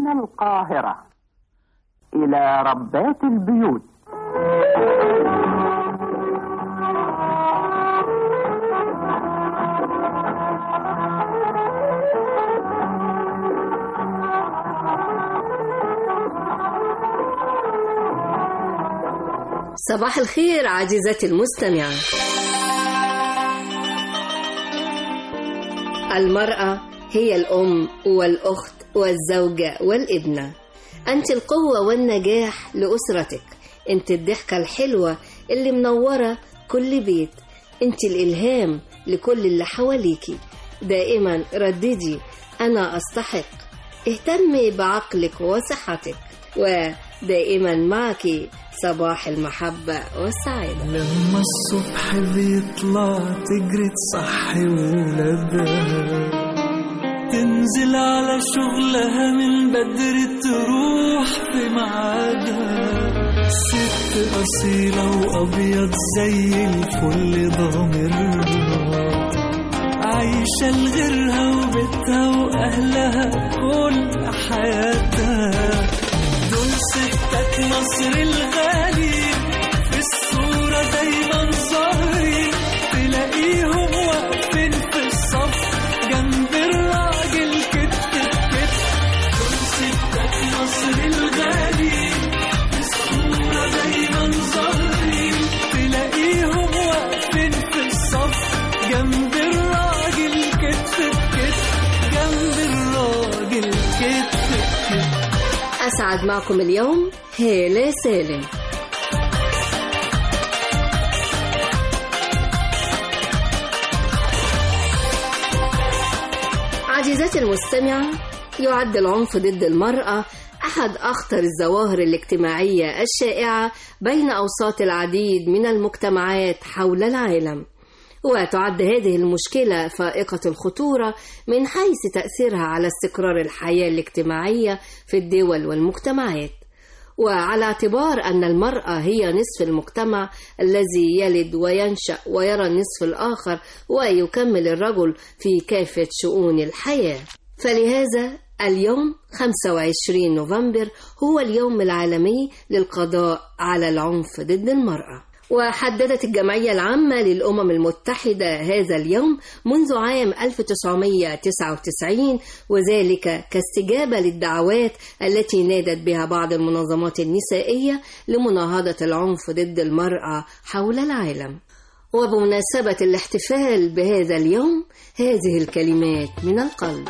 من القاهرة إلى ربات البيوت صباح الخير عزيزتي المستمعة المرأة هي الأم والأخت والزوجة والابنة أنت القوة والنجاح لأسرتك أنت الضحكة الحلوة اللي منورة كل بيت أنت الإلهام لكل اللي حواليكي دائما رددي أنا أستحق اهتمي بعقلك وصحتك ودائما معك صباح المحبة والسعادة لما الصبح بيطلع تجري تصحي ولادها تنزل على شغلها من بدري تروح في ميعادها ست أصيلة وأبيض زي الفل ضامرها عايشة لغيرها وبيتها وأهلها كل حياتها دول ستات مصر الغالي في الصورة دايما ظاهرين تلاقيهم واقفين في الصف جنب الراجل كتف بكتف دول ستات مصر الغالي في الصورة دايما ظاهرين تلاقيهم واقفين في الصف جنب الراجل كتف بكتف جنب الراجل كتف بكتف أسعد معكم اليوم هالة سالم عزيزتي المستمعة يعد العنف ضد المرأة أحد أخطر الظواهر الاجتماعية الشائعة بين أوساط العديد من المجتمعات حول العالم وتعد هذه المشكلة فائقة الخطورة من حيث تأثيرها على استقرار الحياة الاجتماعية في الدول والمجتمعات وعلى اعتبار أن المرأة هي نصف المجتمع الذي يلد وينشأ ويرى النصف الآخر ويكمل الرجل في كافة شؤون الحياة فلهذا اليوم 25 نوفمبر هو اليوم العالمي للقضاء على العنف ضد المرأة وحددت الجمعية العامة للأمم المتحدة هذا اليوم منذ عام 1999 وذلك كاستجابة للدعوات التي نادت بها بعض المنظمات النسائية لمناهضة العنف ضد المرأة حول العالم وبمناسبة الاحتفال بهذا اليوم هذه الكلمات من القلب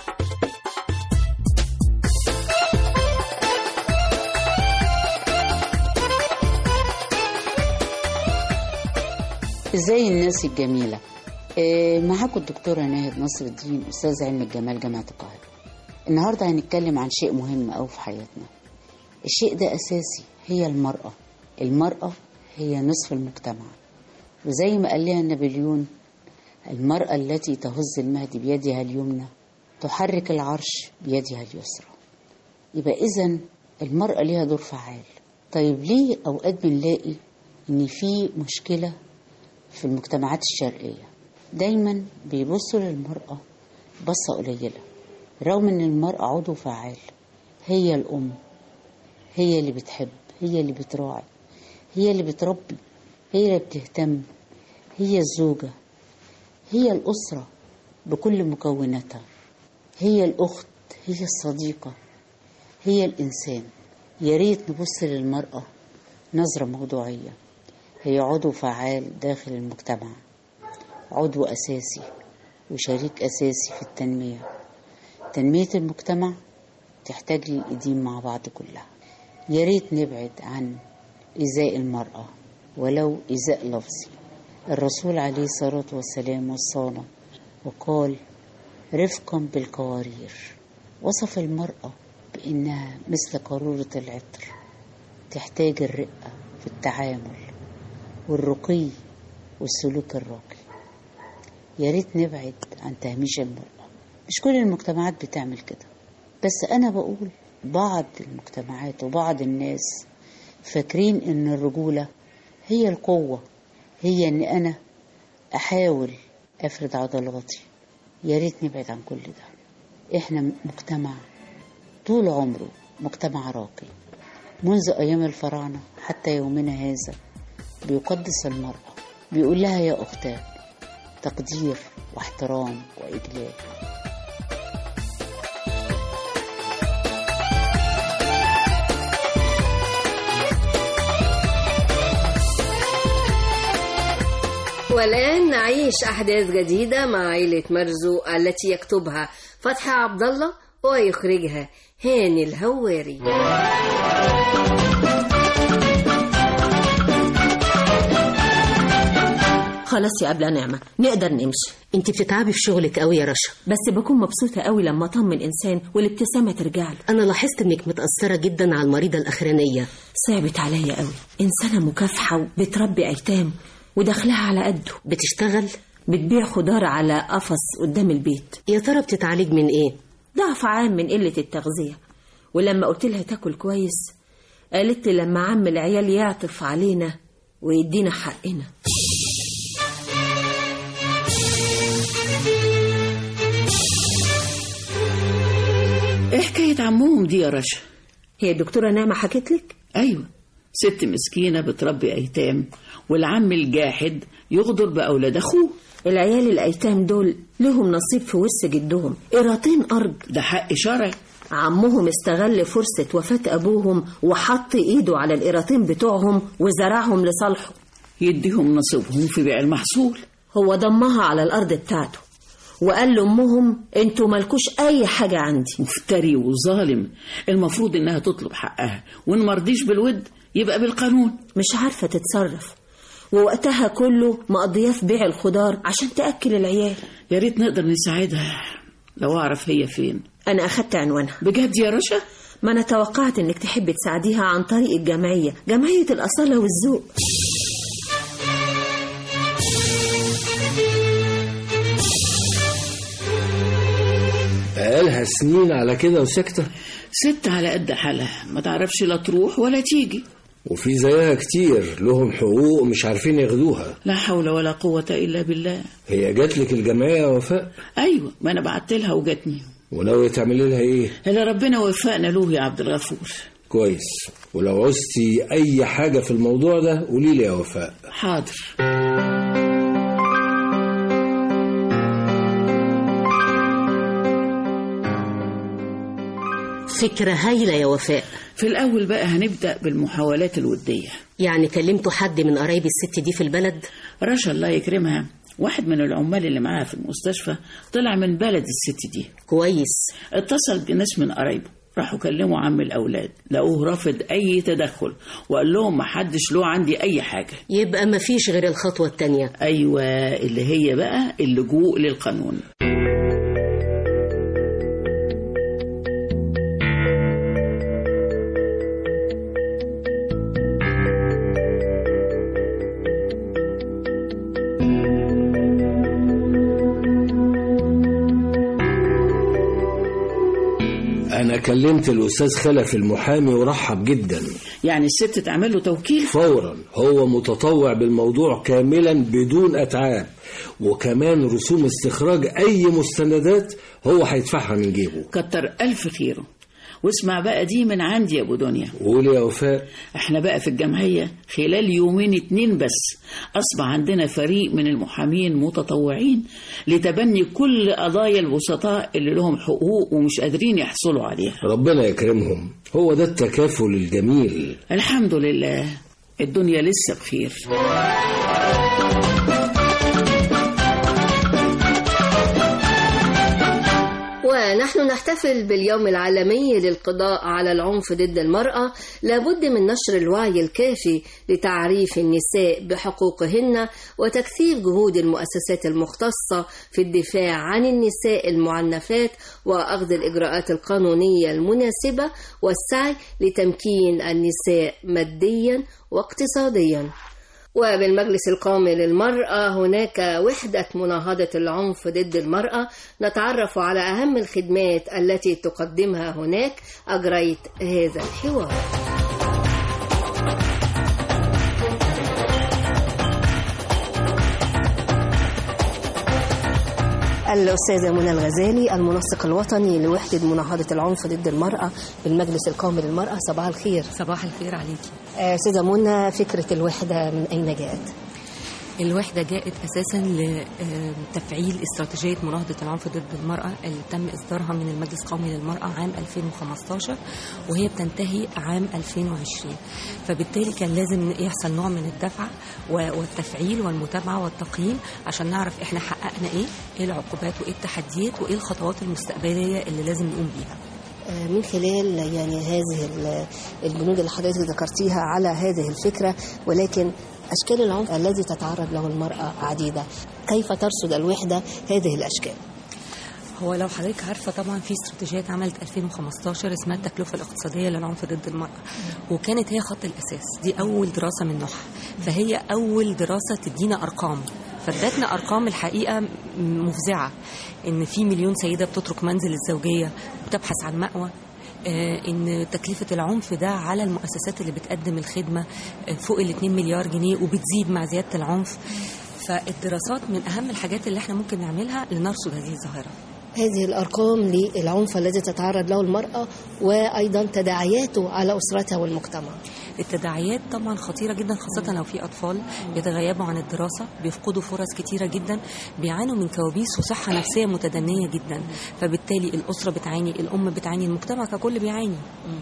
ازاي الناس الجميلة آه، معاكم الدكتورة ناهد نصر الدين أستاذ علم الجمال جامعة القاهرة النهاردة هنتكلم عن شيء مهم أوي في حياتنا الشيء ده أساسي هي المرأة المرأة هي نصف المجتمع وزي ما قال لها نابليون المرأة التي تهز المهد بيدها اليمنى تحرك العرش بيدها اليسرى يبقى إذا المرأة ليها دور فعال طيب ليه أوقات بنلاقي إن في مشكلة في المجتمعات الشرقية دايما بيبصوا للمرأة بصة قليلة رغم ان المرأة عضو فعال هي الأم هي اللي بتحب هي اللي بتراعي هي اللي بتربي هي اللي بتهتم هي الزوجة هي الأسرة بكل مكوناتها هي الأخت هي الصديقة هي الإنسان يا ريت نبص للمرأة نظرة موضوعية هي عضو فعال داخل المجتمع عضو أساسي وشريك أساسي في التنمية تنمية المجتمع تحتاج للإيدين مع بعض كلها يا ريت نبعد عن إيذاء المرأة ولو إيذاء لفظي الرسول عليه الصلاة والسلام وصانا وقال رفقا بالقوارير وصف المرأة بأنها مثل قارورة العطر تحتاج الرقة في التعامل والرقي والسلوك الراقي يا ريت نبعد عن تهميش المرأة مش كل المجتمعات بتعمل كده بس أنا بقول بعض المجتمعات وبعض الناس فاكرين إن الرجولة هي القوة هي إن أنا أحاول أفرد عضلاتي يا ريت نبعد عن كل ده إحنا مجتمع طول عمره مجتمع راقي منذ أيام الفراعنة حتى يومنا هذا بيقدس المرأة بيقول لها يا أختاه تقدير واحترام وإجلال والآن نعيش أحداث جديدة مع عائلة مرزوق التي يكتبها فتحي عبد الله ويخرجها هاني الهواري خلاص يا قبل نعمة نقدر نمشي انت بتتعبي في شغلك قوي يا رشا بس بكون مبسوطة قوي لما أطمن إنسان والابتسامة ترجع له انا لاحظت انك متاثره جدا على المريضه الاخرانيه صعبت عليا قوي إنسانة مكافحة وبتربي أيتام ودخلها على قده بتشتغل بتبيع خضار على قفص قدام البيت يا ترى بتتعالج من ايه ضعف عام من قلة التغذية ولما قلت لها تاكل كويس قالت لي لما عم العيال يعطف علينا ويدينا حقنا ايه حكاية عمهم دي يا رشا هي الدكتورة نعمة حكت لك ايوه ست مسكينة بتربي ايتام والعم الجاحد يغدر باولاد اخوه العيال الأيتام دول لهم نصيب في ورث جدهم قيراطين أرض ده حق شرعي عمهم استغل فرصة وفاة أبوهم وحط إيده على القيراطين بتوعهم وزرعهم لصالحه يديهم نصيبهم في بيع المحصول هو ضمها على الأرض بتاعته وقال لأمهم انتوا مالكوش أي حاجة عندي مفتري وظالم المفروض انها تطلب حقها وان مرضيش بالود يبقى بالقانون مش عارفة تتصرف ووقتها كله مقضياه في بيع الخضار عشان تأكل العيال يا ريت نقدر نساعدها لو اعرف هي فين أنا أخدت عنوانها بجد يا رشا ما أنا توقعت إنك تحب تساعديها عن طريق الجمعية جمعية الأصالة والذوق بقالها سنين على كده وساكتة ست على قد حالها ما تعرفش لا تروح ولا تيجي وفي زيها كتير لهم حقوق مش عارفين ياخدوها لا حول ولا قوة إلا بالله هي جات لك الجمعية يا وفاء أيوة ما أنا بعت لها وجاتني وناوية تعملي لها ايه اللي ربنا وفقنا له يا عبد الغفور كويس ولو عوزتي اي حاجة في الموضوع ده قولي لي يا وفاء حاضر فكره هايله يا وفاء في الأول بقى هنبدأ بالمحاولات الودية يعني كلمتوا حد من قرايب الست دي في البلد رشا الله يكرمها واحد من العمال اللي معاها في المستشفى طلع من بلد الست دي كويس اتصل بناس من قرايبه راحوا كلموا عم الأولاد لقوه رافض أي تدخل وقال لهم محدش له عندي أي حاجة يبقى مفيش غير الخطوه التانيه أيوة اللي هي بقى اللجوء للقانون انا كلمت الاستاذ خلف المحامي ورحب جدا يعني الست تعمل له توكيل فورا هو متطوع بالموضوع كاملا بدون اتعاب وكمان رسوم استخراج اي مستندات هو هيدفعها من جيبه كتر ألف خيره واسمع بقى دي من عندي يا أبو دنيا قولي يا وفاء احنا بقى في الجمعية خلال يومين اتنين بس أصبح عندنا فريق من المحامين متطوعين لتبني كل قضايا البسطاء اللي لهم حقوق ومش قادرين يحصلوا عليها ربنا يكرمهم هو ده التكافل الجميل الحمد لله الدنيا لسه بخير ونحن نحتفل باليوم العالمي للقضاء على العنف ضد المرأة لابد من نشر الوعي الكافي لتعريف النساء بحقوقهن وتكثيف جهود المؤسسات المختصة في الدفاع عن النساء المعنفات وأخذ الإجراءات القانونية المناسبة والسعي لتمكين النساء ماديا واقتصاديا وبالمجلس القومي للمرأة هناك وحدة مناهضة العنف ضد المرأة نتعرف على أهم الخدمات التي تقدمها هناك أجريت هذا الحوار الأستاذة منى الغزالي المنسق الوطني لوحدة مناهضة العنف ضد المرأة بالمجلس القومي للمرأة صباح الخير صباح الخير عليكي آه، أستاذة منى فكرة الوحدة من أين جاءت؟ الوحدة جاءت أساسا لتفعيل استراتيجية مناهضة العنف ضد المرأة اللي تم إصدارها من المجلس القومي للمرأة عام 2015 وهي بتنتهي عام 2020 فبالتالي كان لازم يحصل نوع من الدفع و- والتفعيل والمتابعة والتقييم عشان نعرف إحنا حققنا إيه إيه العقوبات وإيه التحديات وإيه الخطوات المستقبلية اللي لازم نقوم بيها آه، من خلال يعني هذه ال- البنود اللي حضرتك ذكرتيها على هذه الفكرة ولكن أشكال العنف الذي تتعرض له المرأة عديدة كيف ترصد الوحدة هذه الأشكال؟ هو لو حضرتك عارفه طبعا في استراتيجيه اتعملت 2015 اسمها التكلفه الاقتصاديه للعنف ضد المراه وكانت هي خط الاساس دي اول دراسه من نوعها فهي اول دراسه تدينا ارقام فادتنا ارقام الحقيقه م- مفزعه ان في مليون سيده بتترك منزل الزوجيه وتبحث عن مأوى آه، ان تكلفه العنف ده على المؤسسات اللي بتقدم الخدمه آه، فوق ال 2 مليار جنيه وبتزيد مع زياده العنف فالدراسات من اهم الحاجات اللي احنا ممكن نعملها لنرصد هذه الظاهره هذه الأرقام للعنف الذي تتعرض له المرأة وأيضا تداعياته على أسرتها والمجتمع التداعيات طبعا خطيرة جدا خاصة لو في أطفال بيتغيبوا عن الدراسة بيفقدوا فرص كتيرة جدا بيعانوا من كوابيس وصحة نفسية متدنية جدا فبالتالي الأسرة بتعاني الأم بتعاني المجتمع ككل بيعاني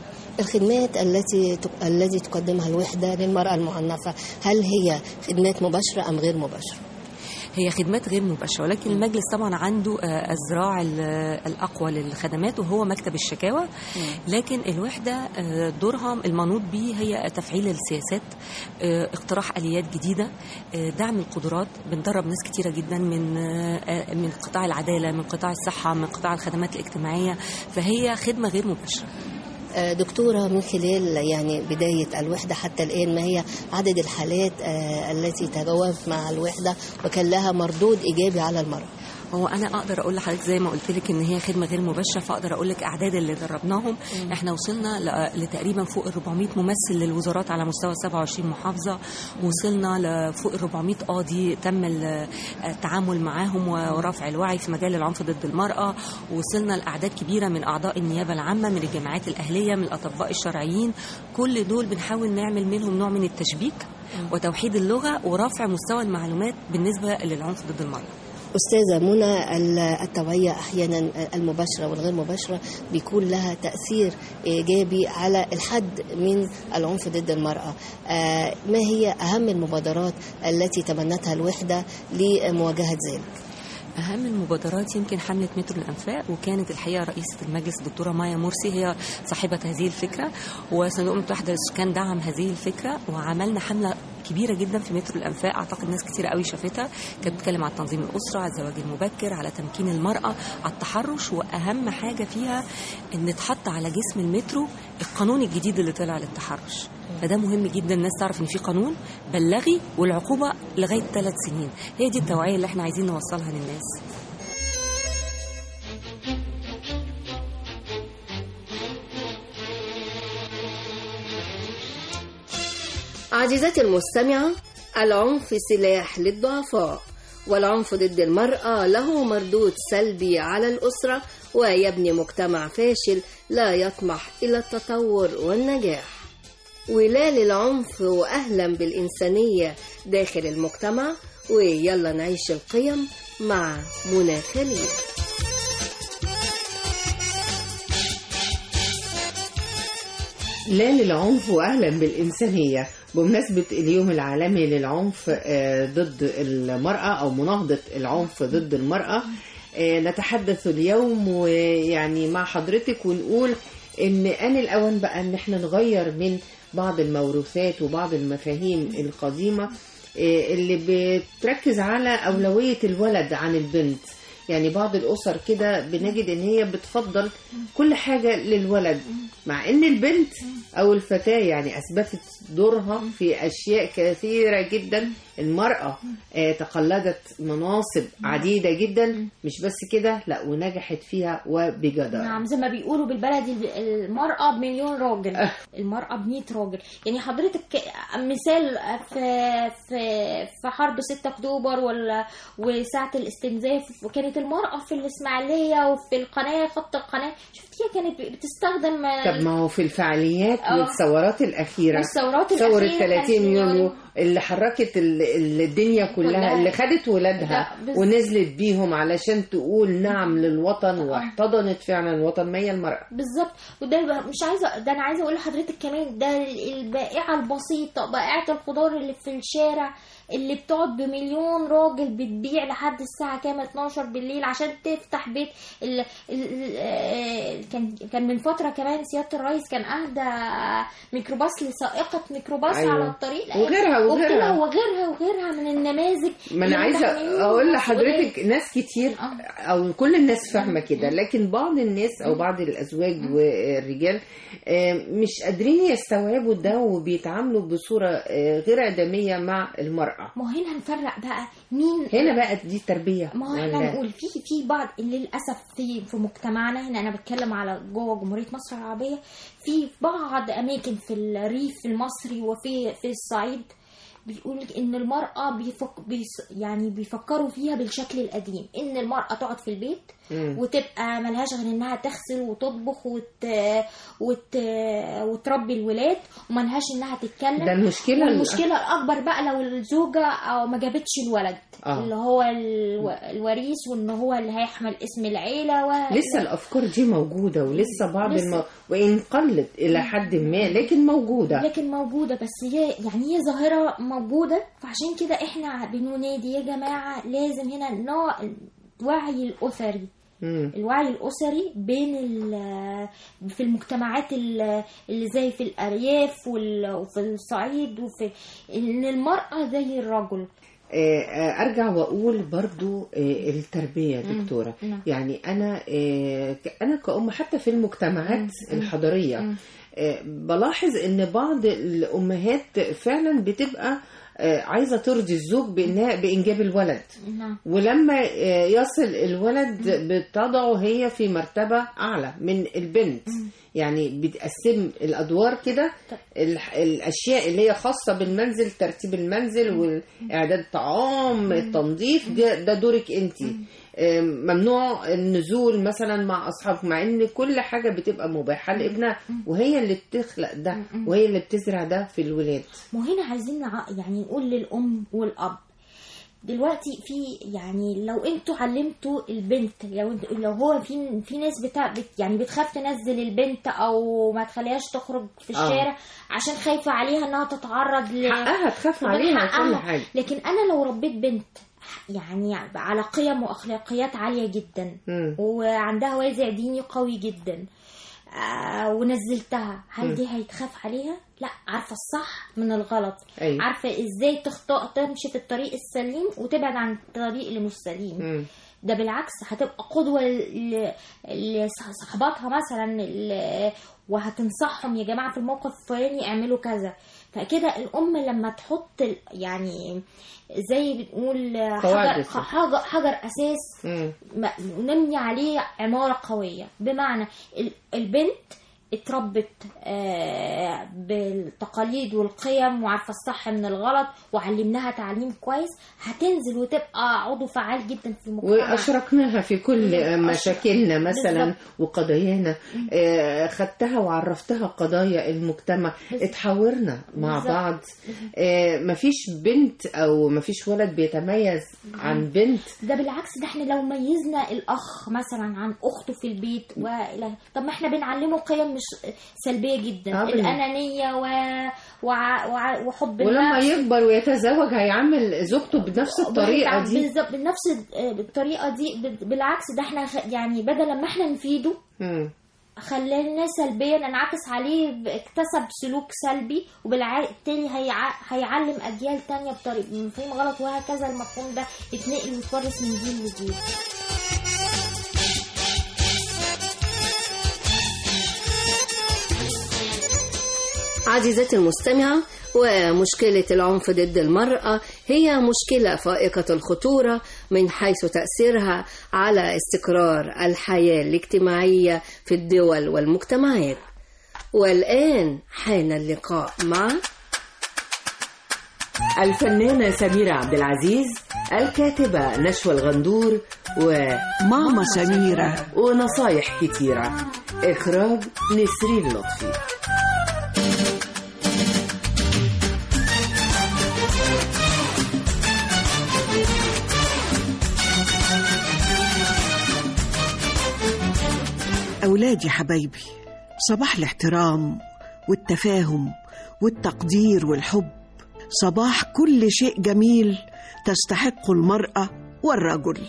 الخدمات التي تق- الذي تقدمها الوحدة للمرأة المعنفة هل هي خدمات مباشرة أم غير مباشرة؟ هي خدمات غير مباشرة ولكن المجلس طبعا عنده آه، الذراع ال- الأقوى للخدمات وهو مكتب الشكاوى لكن الوحدة آه، دورها المنوط به هي تفعيل السياسات آه، اقتراح آليات جديدة آه، دعم القدرات بندرب ناس كتيرة جدا من آه، من قطاع العدالة من قطاع الصحة من قطاع الخدمات الاجتماعية فهي خدمة غير مباشرة آه، دكتورة من خلال يعني بداية الوحدة حتى الآن ما هي عدد الحالات آه، التي تجاوبت مع الوحدة وكان لها مردود إيجابي على المرأة هو انا اقدر اقول لحضرتك زي ما قلت لك ان هي خدمه غير مباشره فاقدر اقول لك اعداد اللي دربناهم احنا وصلنا ل- لتقريبا فوق ال 400 ممثل للوزارات على مستوى 27 محافظه وصلنا لفوق ال 400 قاضي تم ال- التعامل معاهم ورفع الوعي في مجال العنف ضد المراه وصلنا لاعداد كبيره من اعضاء النيابه العامه من الجامعات الاهليه من الاطباء الشرعيين كل دول بنحاول نعمل منهم نوع من التشبيك وتوحيد اللغه ورفع مستوى المعلومات بالنسبه للعنف ضد المراه أستاذة منى ال- التوعية أحيانا المباشرة والغير مباشرة بيكون لها تأثير إيجابي على الحد من العنف ضد المرأة آه، ما هي أهم المبادرات التي تبنتها الوحدة لمواجهة ذلك؟ أهم المبادرات يمكن حملة مترو الأنفاق وكانت الحقيقة رئيسة المجلس الدكتورة مايا مرسي هي صاحبة هذه الفكرة وصندوق المتحدة للسكان دعم هذه الفكرة وعملنا حملة كبيرة جدا في مترو الأنفاق أعتقد ناس كتير قوي شافتها كانت بتتكلم على تنظيم الأسرة على الزواج المبكر على تمكين المرأة على التحرش وأهم حاجة فيها إن اتحط على جسم المترو القانون الجديد اللي طلع للتحرش فده مهم جدا الناس تعرف ان في قانون بلغي والعقوبه لغايه ثلاث سنين هي دي التوعيه اللي احنا عايزين نوصلها للناس عزيزتي المستمعة العنف سلاح للضعفاء والعنف ضد المرأة له مردود سلبي على الأسرة ويبني مجتمع فاشل لا يطمح إلى التطور والنجاح ولا للعنف وأهلا بالإنسانية داخل المجتمع ويلا نعيش القيم مع منى خليل لا للعنف واهلا بالانسانيه بمناسبه اليوم العالمي للعنف آه، ضد المراه او مناهضه العنف ضد المراه آه، نتحدث اليوم ويعني مع حضرتك ونقول ان ان الاوان بقى ان احنا نغير من بعض الموروثات وبعض المفاهيم القديمه آه، اللي بتركز على اولويه الولد عن البنت يعني بعض الأسر كده بنجد إن هي بتفضل كل حاجة للولد مع إن البنت أو الفتاة يعني أثبتت دورها في أشياء كثيرة جدا المرأة آه، تقلدت مناصب عديدة جدا مش بس كده لا ونجحت فيها وبجدارة نعم زي ما بيقولوا بالبلدي المرأة بمليون راجل المرأة بمية راجل يعني حضرتك مثال في في في حرب 6 اكتوبر ولا وساعة الاستنزاف وكانت المرأة في الإسماعيلية وفي القناة خط القناة شفتيها كانت بتستخدم طب ما هو في الفعاليات آه. والثورات الأخيرة والثورات ثورة الأخيرة 30 كان يوليو اللي حركت ال- ال- الدنيا كلها كلها. اللي خدت ولادها لا، بس- ونزلت بيهم علشان تقول نعم للوطن واحتضنت فعلا الوطن ما هي المرأة بالظبط وده بقى- مش عايزه ده انا عايزه اقول لحضرتك كمان ده البائعه البسيطه بائعه الخضار اللي في الشارع اللي بتقعد بمليون راجل بتبيع لحد الساعه كام 12 بالليل عشان تفتح بيت ال... ال... ال... كان كان من فتره كمان سياده الرئيس كان اهدى ميكروباص لسائقه ميكروباص أيوة. على الطريق وغيرها وغيرها. وغيرها وغيرها من النماذج ما انا اللي عايزه متحملين اقول المسؤولية. لحضرتك ناس كتير او كل الناس فاهمه كده لكن بعض الناس او بعض الازواج والرجال آه، مش قادرين يستوعبوا ده وبيتعاملوا بصوره آه، غير ادميه مع المراه ما هو هنا هنفرق بقى مين هنا بقى دي تربيه ما هو احنا ولا- نقول في في بعض للاسف في في مجتمعنا هنا انا بتكلم على جوه جمهوريه مصر العربيه في بعض اماكن في الريف المصري وفي في الصعيد بيقول لك ان المراه بيفك بيس يعني بيفكروا فيها بالشكل القديم ان المراه تقعد في البيت مم. وتبقى ملهاش غير انها تغسل وتطبخ وت... وت... وتربي الولاد وملهاش انها تتكلم ده المشكلة ال- والمشكله الاكبر بقى لو الزوجه او ما جابتش الولد آه. اللي هو الو... الوريث وان هو اللي هيحمل اسم العيله و... لسه الافكار دي موجوده ولسه بعض لسه. الم... وان قلت الى حد ما لكن موجوده لكن موجوده بس هي يعني هي ظاهره موجوده فعشان كده احنا بننادي يا جماعه لازم هنا نوع الوعي الاسري مم. الوعي الأسري بين ال- في المجتمعات ال- اللي زي في الأرياف وال- وفي الصعيد وفي إن المرأة زي الرجل آه، آه، ارجع واقول برضو آه، التربيه يا مم. دكتوره نعم. يعني انا آه، ك- انا كأم حتى في المجتمعات الحضريه آه، بلاحظ ان بعض الامهات فعلا بتبقى آه، عايزه ترضي الزوج بانها بانجاب الولد نعم ولما آه، يصل الولد بتضعه هي في مرتبة أعلى من البنت يعني بتقسم الأدوار كده الح- الأشياء اللي هي خاصة بالمنزل ترتيب المنزل والإعداد الطعام التنظيف ده, ده دورك أنت ممنوع النزول مثلا مع أصحابك مع إن كل حاجة بتبقى مباحة لابنها وهي اللي بتخلق ده وهي اللي بتزرع ده في الولاد ما هو هنا عايزين نع- يعني نقول للأم والأب دلوقتي في يعني لو انتوا علمتوا البنت لو انت لو هو في في ناس بتاع بت يعني بتخاف تنزل البنت او ما تخليهاش تخرج في آه. الشارع عشان خايفه عليها انها تتعرض ل حقها تخاف ومن عليها حقها. وكل حاجة لكن انا لو ربيت بنت يعني على قيم واخلاقيات عاليه جدا مم. وعندها وازع ديني قوي جدا آه ونزلتها هل مم. دي هيتخاف عليها لا عارفه الصح من الغلط أيوة. عارفه ازاي تخطئ تمشي في الطريق السليم وتبعد عن الطريق اللي مش سليم مم. ده بالعكس هتبقى قدوة ل- لصحباتها مثلا ل- وهتنصحهم يا جماعة في الموقف الفلاني اعملوا كذا فكده الأم لما تحط ال- يعني زي بنقول قواعد حجر, الصح. حجر, حجر أساس مم. م- نبني عليه عمارة قوية بمعنى ال- البنت اتربت آه، بالتقاليد والقيم وعارفة الصح من الغلط وعلمناها تعليم كويس هتنزل وتبقى عضو فعال جدا في المجتمع واشركناها في كل مشاكلنا مثلا بالظبط. وقضايانا آه، خدتها وعرفتها قضايا المجتمع اتحاورنا مع بالظبط. بعض آه، مفيش بنت او مفيش ولد بيتميز عن بنت ده بالعكس ده احنا لو ميزنا الاخ مثلا عن اخته في البيت والى طب ما احنا بنعلمه قيم مش سلبيه جدا آه، بال- الانانيه و... وع... وع... وحب ولما النفس يكبر ويتزوج هيعمل زوجته بنفس الطريقه وهيتع- دي بالظبط بنفس الطريقه دي ب- بالعكس ده احنا خ- يعني بدل لما احنا نفيده مم. خلينا سلبيا انعكس عليه ب- اكتسب سلوك سلبي وبالتالي هيع... هيعلم اجيال تانية بطريقه مفهوم غلط وهكذا المفهوم ده يتنقل ويتورث من جيل لجيل عزيزتي المستمعة ومشكلة العنف ضد المرأة هي مشكلة فائقة الخطورة من حيث تأثيرها على استقرار الحياة الاجتماعية في الدول والمجتمعات والآن حان اللقاء مع الفنانة سميرة عبد العزيز الكاتبة نشوى الغندور وماما سميرة ونصايح كتيرة إخراج نسرين لطفي أولادي حبايبي صباح الاحترام والتفاهم والتقدير والحب صباح كل شيء جميل تستحقه المرأة والرجل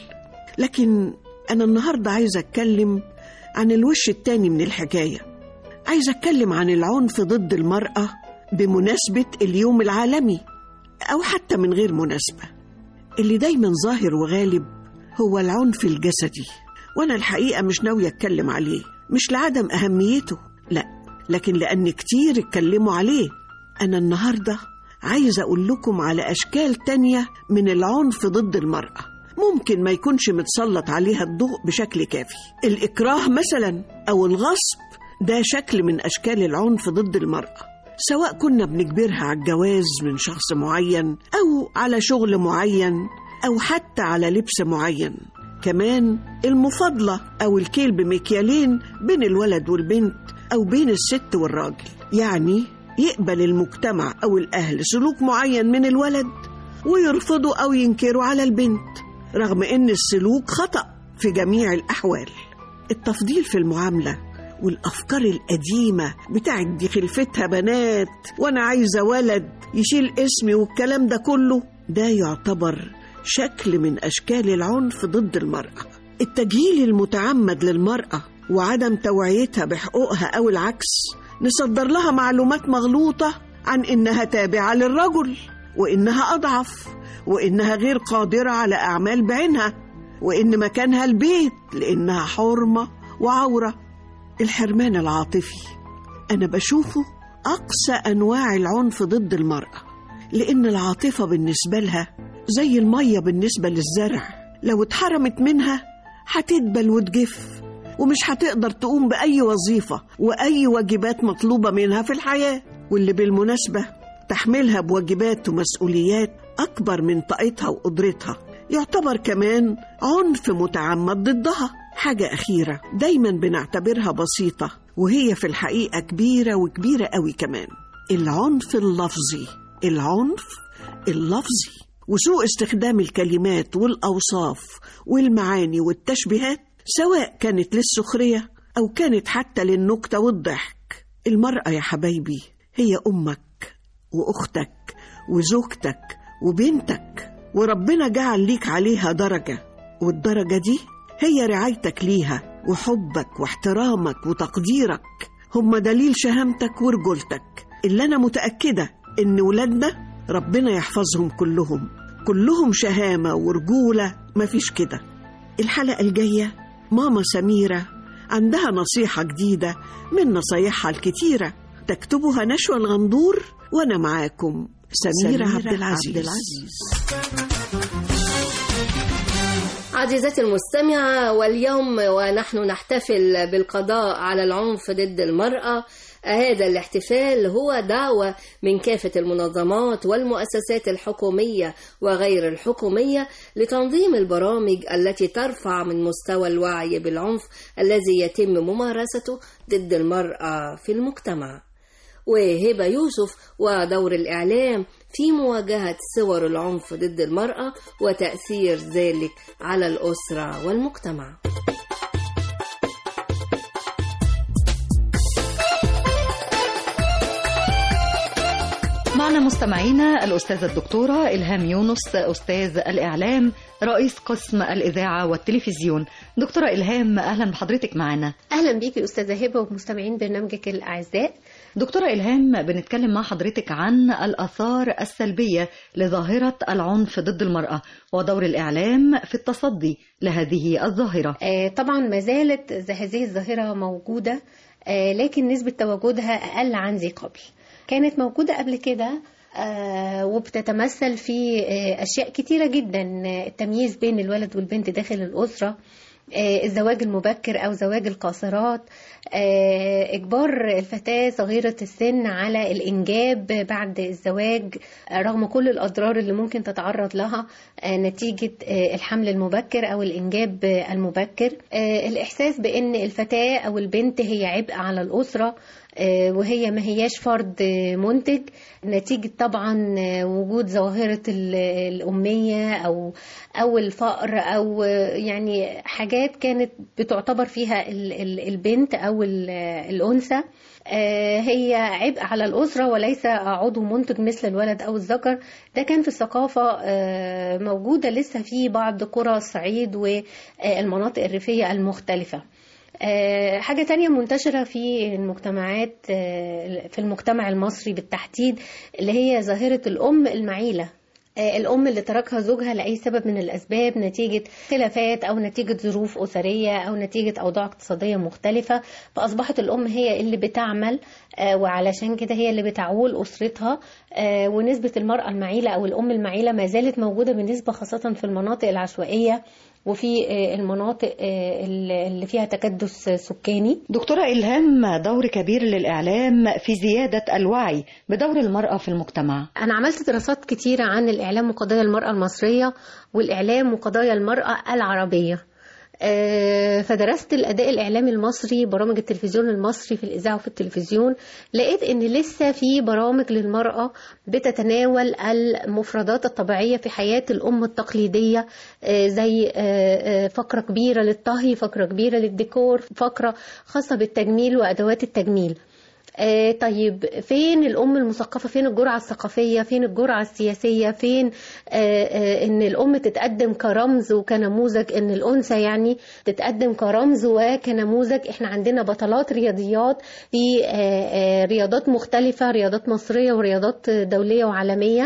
لكن أنا النهاردة عايزة أتكلم عن الوش التاني من الحكاية عايزة أتكلم عن العنف ضد المرأة بمناسبة اليوم العالمي أو حتى من غير مناسبة اللي دايما ظاهر وغالب هو العنف الجسدي وأنا الحقيقة مش ناوية أتكلم عليه مش لعدم أهميته لا لكن لأن كتير اتكلموا عليه أنا النهاردة عايزة أقول لكم على أشكال تانية من العنف ضد المرأة ممكن ما يكونش متسلط عليها الضوء بشكل كافي الإكراه مثلا أو الغصب ده شكل من أشكال العنف ضد المرأة سواء كنا بنجبرها على الجواز من شخص معين أو على شغل معين أو حتى على لبس معين كمان المفاضلة أو الكيل بمكيالين بين الولد والبنت أو بين الست والراجل يعني يقبل المجتمع أو الأهل سلوك معين من الولد ويرفضوا أو ينكروا على البنت رغم إن السلوك خطأ في جميع الأحوال التفضيل في المعاملة والأفكار القديمة بتاعت دي خلفتها بنات وأنا عايزة ولد يشيل اسمي والكلام ده كله ده يعتبر شكل من أشكال العنف ضد المرأة التجهيل المتعمد للمرأة وعدم توعيتها بحقوقها أو العكس نصدر لها معلومات مغلوطة عن إنها تابعة للرجل وإنها أضعف وإنها غير قادرة على أعمال بعينها وإن مكانها البيت لإنها حرمة وعورة الحرمان العاطفي أنا بشوفه أقصى أنواع العنف ضد المرأة لأن العاطفة بالنسبة لها زي المية بالنسبة للزرع لو اتحرمت منها هتدبل وتجف ومش هتقدر تقوم بأي وظيفة وأي واجبات مطلوبة منها في الحياة واللي بالمناسبة تحملها بواجبات ومسؤوليات أكبر من طاقتها وقدرتها يعتبر كمان عنف متعمد ضدها حاجة أخيرة دايما بنعتبرها بسيطة وهي في الحقيقة كبيرة وكبيرة قوي كمان العنف اللفظي العنف اللفظي وسوء استخدام الكلمات والأوصاف والمعاني والتشبيهات سواء كانت للسخرية أو كانت حتى للنكتة والضحك المرأة يا حبايبي هي أمك وأختك وزوجتك وبنتك وربنا جعل ليك عليها درجة والدرجة دي هي رعايتك ليها وحبك واحترامك وتقديرك هم دليل شهامتك ورجولتك اللي أنا متأكدة إن ولادنا ربنا يحفظهم كلهم كلهم شهامة ورجولة مفيش كده الحلقة الجاية ماما سميرة عندها نصيحة جديدة من نصايحها الكتيرة تكتبها نشوى الغندور وأنا معاكم سميرة, سميرة عبد العزيز, عبد العزيز. عزيزتي المستمعة واليوم ونحن نحتفل بالقضاء على العنف ضد المرأة هذا الاحتفال هو دعوة من كافة المنظمات والمؤسسات الحكومية وغير الحكومية لتنظيم البرامج التي ترفع من مستوى الوعي بالعنف الذي يتم ممارسته ضد المرأة في المجتمع وهبة يوسف ودور الإعلام في مواجهة صور العنف ضد المرأة وتأثير ذلك على الأسرة والمجتمع معنا مستمعينا الأستاذة الدكتورة إلهام يونس أستاذ الإعلام رئيس قسم الإذاعة والتلفزيون دكتورة إلهام أهلا بحضرتك معنا أهلا بيكي أستاذة هبة ومستمعين برنامجك الأعزاء دكتورة إلهام بنتكلم مع حضرتك عن الآثار السلبية لظاهرة العنف ضد المرأة ودور الإعلام في التصدي لهذه الظاهرة آه طبعا ما زالت هذه الظاهرة موجودة آه لكن نسبة تواجدها أقل عن ذي قبل كانت موجودة قبل كده آه، وبتتمثل في آه، أشياء كتيرة جدا آه، التمييز بين الولد والبنت داخل الأسرة آه، الزواج المبكر أو زواج القاصرات آه، إجبار الفتاة صغيرة السن على الإنجاب بعد الزواج آه، رغم كل الأضرار اللي ممكن تتعرض لها آه، نتيجة آه، الحمل المبكر أو الإنجاب آه، المبكر آه، الإحساس بأن الفتاة أو البنت هي عبء على الأسرة آه، وهي ما هياش فرد آه، منتج نتيجة طبعا آه، وجود ظاهرة ال- الأمية أو أو الفقر أو آه، يعني حاجات كانت بتعتبر فيها ال- ال- البنت أو ال- الأنثى آه، هي عبء على الأسرة وليس عضو منتج مثل الولد أو الذكر ده كان في الثقافة آه، موجودة لسه في بعض قرى الصعيد والمناطق الريفية المختلفة آه، حاجة تانية منتشرة في المجتمعات آه، في المجتمع المصري بالتحديد اللي هي ظاهرة الأم المعيلة آه، الأم اللي تركها زوجها لأي سبب من الأسباب نتيجة خلافات أو نتيجة ظروف أسرية أو نتيجة أوضاع اقتصادية مختلفة فأصبحت الأم هي اللي بتعمل آه، وعلشان كده هي اللي بتعول أسرتها آه، ونسبة المرأة المعيلة أو الأم المعيلة ما زالت موجودة بنسبة خاصة في المناطق العشوائية وفي آه، المناطق آه، اللي فيها تكدس سكاني دكتورة إلهام دور كبير للإعلام في زيادة الوعي بدور المرأة في المجتمع أنا عملت دراسات كتيرة عن الإعلام وقضايا المرأة المصرية والإعلام وقضايا المرأة العربية آه، فدرست الأداء الإعلامي المصري برامج التلفزيون المصري في الإذاعة وفي التلفزيون لقيت إن لسه في برامج للمرأة بتتناول المفردات الطبيعية في حياة الأم التقليدية آه، زي آه، آه، فقرة كبيرة للطهي فقرة كبيرة للديكور فقرة خاصة بالتجميل وأدوات التجميل آه طيب فين الأم المثقفة فين الجرعة الثقافية فين الجرعة السياسية فين آه آه إن الأم تتقدم كرمز وكنموذج إن الأنثى يعني تتقدم كرمز وكنموذج إحنا عندنا بطلات رياضيات في آه آه رياضات مختلفة رياضات مصرية ورياضات دولية وعالمية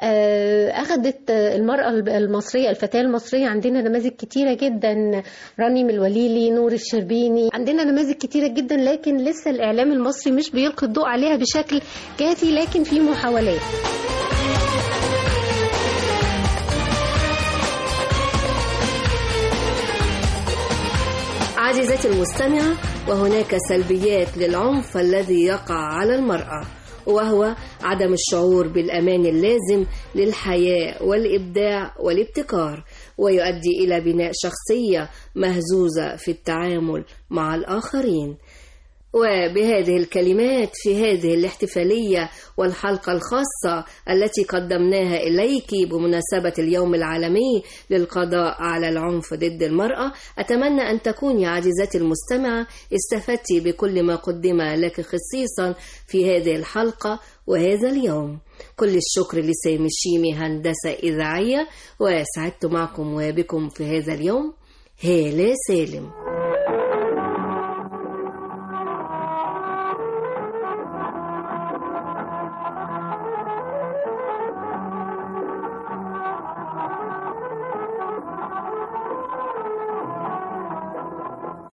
آه أخذت المرأة المصرية الفتاة المصرية عندنا نماذج كتيرة جدا راني من الوليلي نور الشربيني عندنا نماذج كتيرة جدا لكن لسه الإعلام المصري مش بيلقي الضوء عليها بشكل كافي لكن في محاولات عزيزتي المستمعة وهناك سلبيات للعنف الذي يقع على المرأة وهو عدم الشعور بالأمان اللازم للحياة والإبداع والابتكار ويؤدي إلى بناء شخصية مهزوزة في التعامل مع الآخرين وبهذه الكلمات في هذه الاحتفالية والحلقة الخاصة التي قدمناها إليك بمناسبة اليوم العالمي للقضاء على العنف ضد المرأة أتمنى أن تكوني عزيزتي المستمعة استفدت بكل ما قدم لك خصيصا في هذه الحلقة وهذا اليوم كل الشكر لسامي الشيمي هندسة إذاعية وسعدت معكم وبكم في هذا اليوم هالة سالم